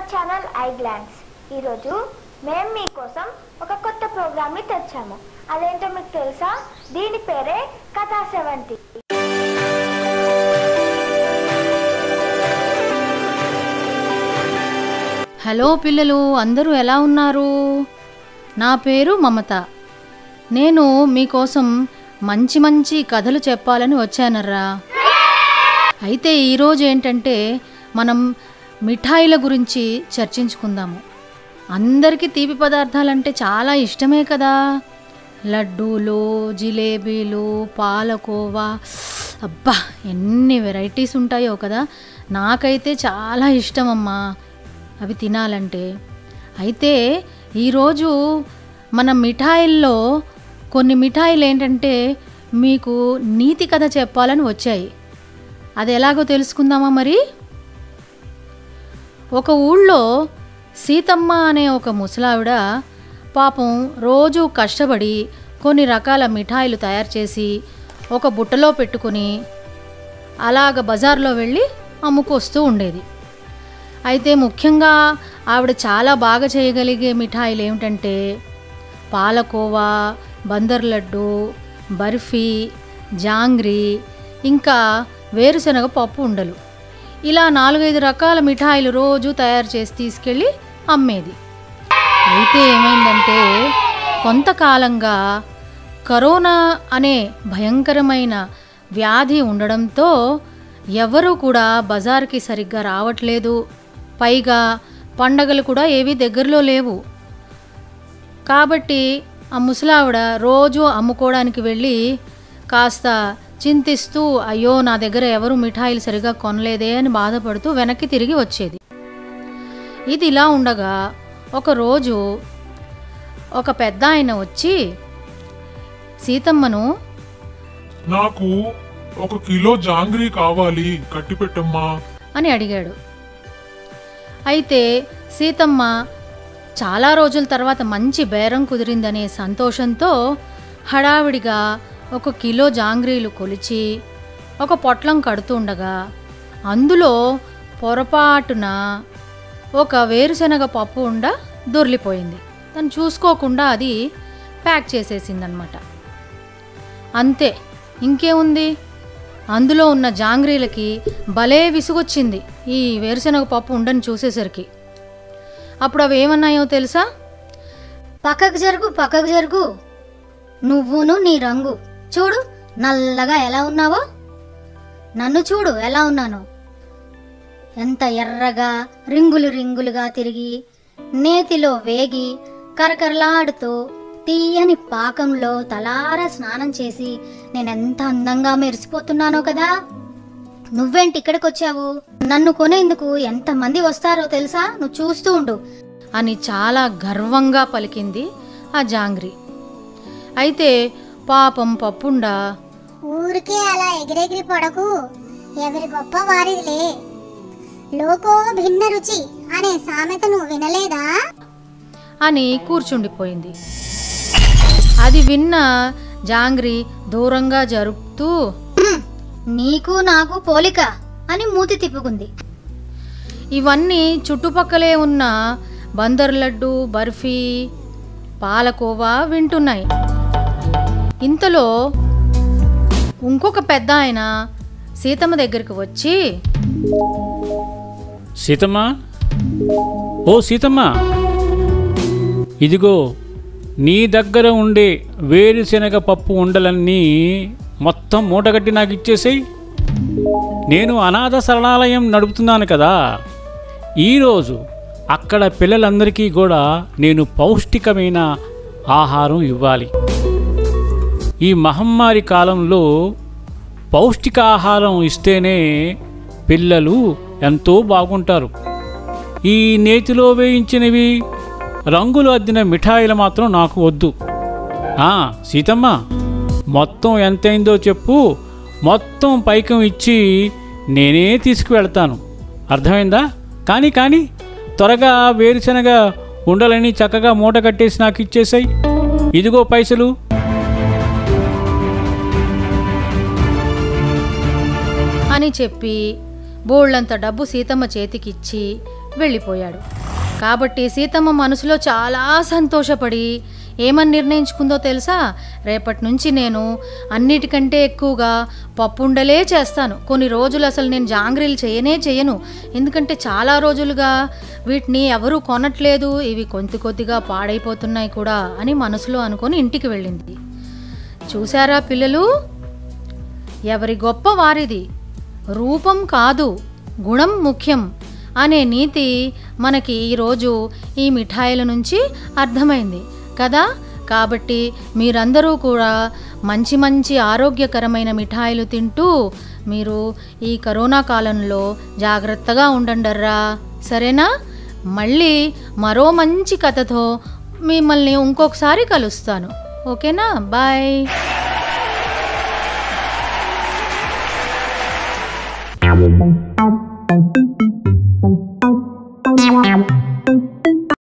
Channel I glance ఈరోజు మేము మీకోసం ఒక కొత్త ప్రోగ్రామ్ని తెచ్చాము అదేంటో మీకు తెలుసా దీని పేరే కథా సెవెంటీ హలో పిల్లలు అందరూ ఎలా ఉన్నారు నా పేరు మమత నేను మీకోసం మంచి మంచి కథలు చెప్పాలని వచ్చానర్రా అయితే ఈరోజు ఏంటంటే మనం మిఠాయిల గురించి చర్చించుకుందాము అందరికీ తీపి పదార్థాలంటే చాలా ఇష్టమే కదా లడ్డూలు జిలేబీలు పాలకోవా అబ్బా ఎన్ని వెరైటీస్ ఉంటాయో కదా నాకైతే చాలా ఇష్టం అమ్మా అవి తినాలంటే అయితే ఈరోజు మన మిఠాయిల్లో కొన్ని మిఠాయిలు ఏంటంటే మీకు నీతి కథ చెప్పాలని వచ్చాయి అది ఎలాగో తెలుసుకుందామా మరి ఒక ఊళ్ళో సీతమ్మ అనే ఒక ముసలావిడ పాపం రోజు కష్టపడి కొన్ని రకాల మిఠాయిలు తయారు చేసి ఒక బుట్టలో పెట్టుకొని అలాగ బజార్లో వెళ్ళి అమ్ముకొస్తూ ఉండేది అయితే ముఖ్యంగా ఆవిడ చాలా బాగా చేయగలిగే మిఠాయిలు ఏమిటంటే పాలకోవా బందర్ లడ్డు బర్ఫీ జాంగ్రీ ఇంకా వేరుశనగ పప్పు ఉండలు ఇలా నాలుగైదు రకాల మిఠాయిలు రోజు తయారు చేసి తీసుకెళ్ళి అమ్మేది అయితే ఏమైందంటే కొంతకాలంగా కరోనా అనే భయంకరమైన వ్యాధి ఉండడంతో ఎవరూ కూడా బజార్కి సరిగ్గా రావట్లేదు పైగా పండగలు కూడా ఏవీ దగ్గరలో లేవు కాబట్టి ఆ ముసలావిడ రోజు అమ్ముకోవడానికి వెళ్ళి కాస్త చింతిస్తూ అయ్యో నా దగ్గర ఎవరు మిఠాయిలు సరిగా కొనలేదే అని బాధపడుతూ వెనక్కి తిరిగి వచ్చేది ఇది ఇలా ఉండగా ఒకరోజు ఒక పెద్ద ఆయన వచ్చి సీతమ్మను నాకు ఒక కిలో జాంగ్రీ కావాలి కట్టి పెట్టమ్మా అని అడిగాడు అయితే సీతమ్మ చాలా రోజుల తర్వాత మంచి బేరం కుదిరిందనే సంతోషంతో హడావిడిగా ఒక కిలో జాంగ్రీలు కొలిచి ఒక పొట్లం కడుతుండగా అందులో పొరపాటున ఒక వేరుశనగ పప్పు ఉండ దొర్లిపోయింది తను చూసుకోకుండా అది ప్యాక్ చేసేసిందనమాట అంతే ఇంకేముంది అందులో ఉన్న జాంగ్రీలకి భలే విసుగొచ్చింది ఈ వేరుశనగ పప్పు ఉండని చూసేసరికి అప్పుడు అవి ఏమన్నాయో తెలుసా పక్కకు జరుగు పక్కకు జరుగు నువ్వును నీ రంగు చూడు నల్లగా ఎలా ఉన్నావో నన్ను చూడు ఎలా ఉన్నానో ఎంత ఎర్రగా రింగులు రింగులుగా తిరిగి నేతిలో వేగి కరకరలాడుతూ తీయని పాకంలో తలారా స్నానం చేసి నేనెంత అందంగా మెరిసిపోతున్నానో కదా నువ్వేంటి ఇక్కడికి వచ్చావు నన్ను కొనేందుకు ఎంతమంది వస్తారో తెలుసా నువ్వు చూస్తూ ఉండు అని చాలా గర్వంగా పలికింది ఆ జాంగ్రీ అయితే పాపం పప్పుండ ఊరికే అలా ఎగిరెగిరి పడకు ఎవరి గొప్ప వారిదిలే లోకో భిన్న రుచి అనే సామెతను వినలేదా అని కూర్చుండిపోయింది అది విన్న జాంగ్రీ దూరంగా జరుపుతూ "హ్మ్, నీకు నాకు పోలిక అని మూతి తిప్పుకుంది ఇవన్నీ చుట్టుపక్కలే ఉన్న బందర్ లడ్డు బర్ఫీ పాలకోవా వింటున్నాయి ఇంతలో ఇంకొక పెద్ద ఆయన సీతమ్మ దగ్గరికి వచ్చి సీతమ్మ ఓ సీతమ్మ ఇదిగో నీ దగ్గర ఉండే వేరుశనగ పప్పు ఉండలన్నీ మొత్తం మూటగట్టి నాకు ఇచ్చేసేయి నేను అనాథ శరణాలయం నడుపుతున్నాను కదా ఈరోజు అక్కడ పిల్లలందరికీ కూడా నేను పౌష్టికమైన ఆహారం ఇవ్వాలి ఈ మహమ్మారి కాలంలో పౌష్టికాహారం ఇస్తేనే పిల్లలు ఎంతో బాగుంటారు ఈ నేతిలో వేయించినవి రంగులు అద్దిన మిఠాయిలు మాత్రం నాకు వద్దు ఆ సీతమ్మ మొత్తం ఎంతైందో చెప్పు మొత్తం పైకం ఇచ్చి నేనే తీసుకువెళ్తాను అర్థమైందా కానీ కానీ త్వరగా వేరుశనగ ఉండలని చక్కగా మూట కట్టేసి నాకు ఇచ్చేసాయి ఇదిగో పైసలు అని చెప్పి బోళ్ళంత డబ్బు సీతమ్మ చేతికిచ్చి వెళ్ళిపోయాడు కాబట్టి సీతమ్మ మనసులో చాలా సంతోషపడి ఏమని నిర్ణయించుకుందో తెలుసా రేపటి నుంచి నేను అన్నిటికంటే ఎక్కువగా పప్పుండలే చేస్తాను కొన్ని రోజులు అసలు నేను జాంగ్రీలు చేయనే చేయను ఎందుకంటే చాలా రోజులుగా వీటిని ఎవరూ కొనట్లేదు ఇవి కొద్ది కొద్దిగా పాడైపోతున్నాయి కూడా అని మనసులో అనుకొని ఇంటికి వెళ్ళింది చూసారా పిల్లలు ఎవరి గొప్ప వారిది రూపం కాదు గుణం ముఖ్యం అనే నీతి మనకి ఈరోజు ఈ మిఠాయిల నుంచి అర్థమైంది కదా కాబట్టి మీరందరూ కూడా మంచి మంచి ఆరోగ్యకరమైన మిఠాయిలు తింటూ మీరు ఈ కరోనా కాలంలో జాగ్రత్తగా ఉండండర్రా సరేనా మళ్ళీ మరో మంచి కథతో మిమ్మల్ని ఇంకొకసారి కలుస్తాను ఓకేనా బాయ్ Thank you.